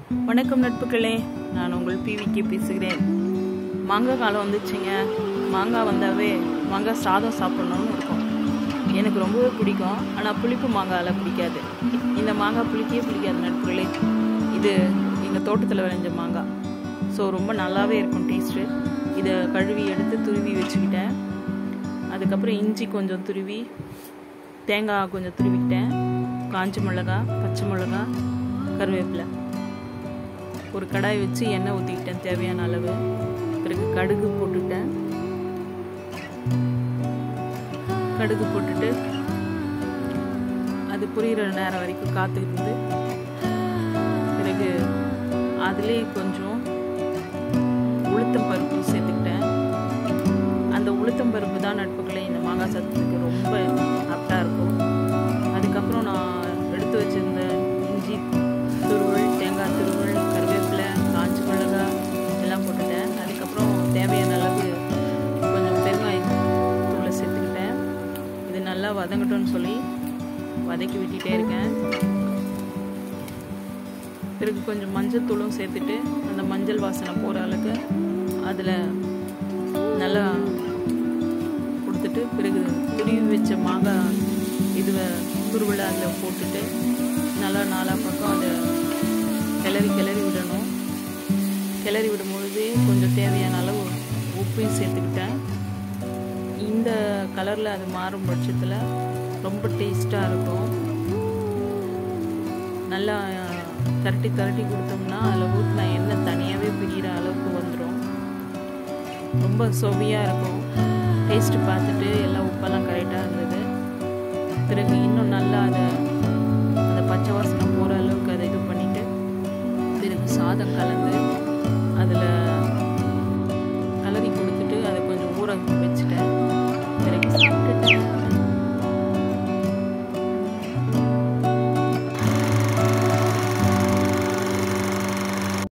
வணக்கம் நட்புகளே நான் உங்கள் பிவிக்கு பேசுகிறேன் மாங்காய் காலம் வந்துச்சுங்க மாங்காய் வந்தாவே மாங்காய் சாதம் சாப்பிடணும்னு இருக்கும் எனக்கு ரொம்பவே பிடிக்கும் ஆனால் புளிப்பு மாங்காயில் பிடிக்காது இந்த மாங்காய் புளிக்கவே பிடிக்காது நட்புகளே இது எங்கள் தோட்டத்தில் விளைஞ்ச மாங்காய் ஸோ ரொம்ப நல்லாவே இருக்கும் டேஸ்ட்டு இதை கழுவி எடுத்து துருவி வச்சுக்கிட்டேன் அதுக்கப்புறம் இஞ்சி கொஞ்சம் துருவி தேங்காய் கொஞ்சம் துருவிக்கிட்டேன் காஞ்ச மிளகா பச்சை மிளகா கருவேப்பிலை ஒரு கடாய் வச்சு எண்ணெய் ஊற்றிக்கிட்டேன் தேவையான அளவு பிறகு கடுகு போட்டுட்டேன் கடுகு போட்டுட்டு அது புரிகிற நேரம் வரைக்கும் காத்துக்கிட்டு இருந்து பிறகு அதுலேயே கொஞ்சம் உளுத்தம் பருப்பு சேர்த்துக்கிட்டேன் அந்த உளுத்தம் பருப்பு தான் நட்புகளை இந்த மாங்காய் சத்துக்கு ரொம்ப ஆப்டாக இருக்கும் அதுக்கப்புறம் நான் எடுத்து வச்சிருந்த இஞ்சி துருவல் தேங்காய் துருவல் கருவேப்பிலை காஞ்சி மிளகாய் எல்லாம் போட்டுட்டேன் அதுக்கப்புறம் தேவையான அளவு கொஞ்சம் பெருங்காயம் தூளை சேர்த்துக்கிட்டேன் இது நல்லா வதங்கட்டும்னு சொல்லி வதக்கி விட்டுட்டே இருக்கேன் பிறகு கொஞ்சம் மஞ்சள் தூளும் சேர்த்துட்டு அந்த மஞ்சள் வாசனை போகிற அளவுக்கு அதில் நல்லா கொடுத்துட்டு பிறகு துருவி வச்ச மாங்காய் இதுவை துருவில் அதில் போட்டுட்டு நல்லா நாலா பக்கம் அதை கிளறி கிளறி விடணும் கிளறி விடும் பொழுதே கொஞ்சம் தேவையான அளவு உப்பையும் சேர்த்துக்கிட்டேன் இந்த கலரில் அது மாறும் பட்சத்தில் ரொம்ப டேஸ்ட்டாக இருக்கும் நல்லா திரட்டி திரட்டி கொடுத்தோம்னா அதில் ஊற்றின எண்ணெய் தனியாகவே பிரிகிற அளவுக்கு வந்துடும் ரொம்ப சுவையாக இருக்கும் டேஸ்ட்டு பார்த்துட்டு எல்லாம் உப்பெல்லாம் கரெக்டாக இருந்தது பிறகு இன்னும் நல்லா அதை அந்த பச்சை வாசனை போகிற அளவுக்கு அதை இது பண்ணிவிட்டு பிறகு சாதம் கலந்து அதில்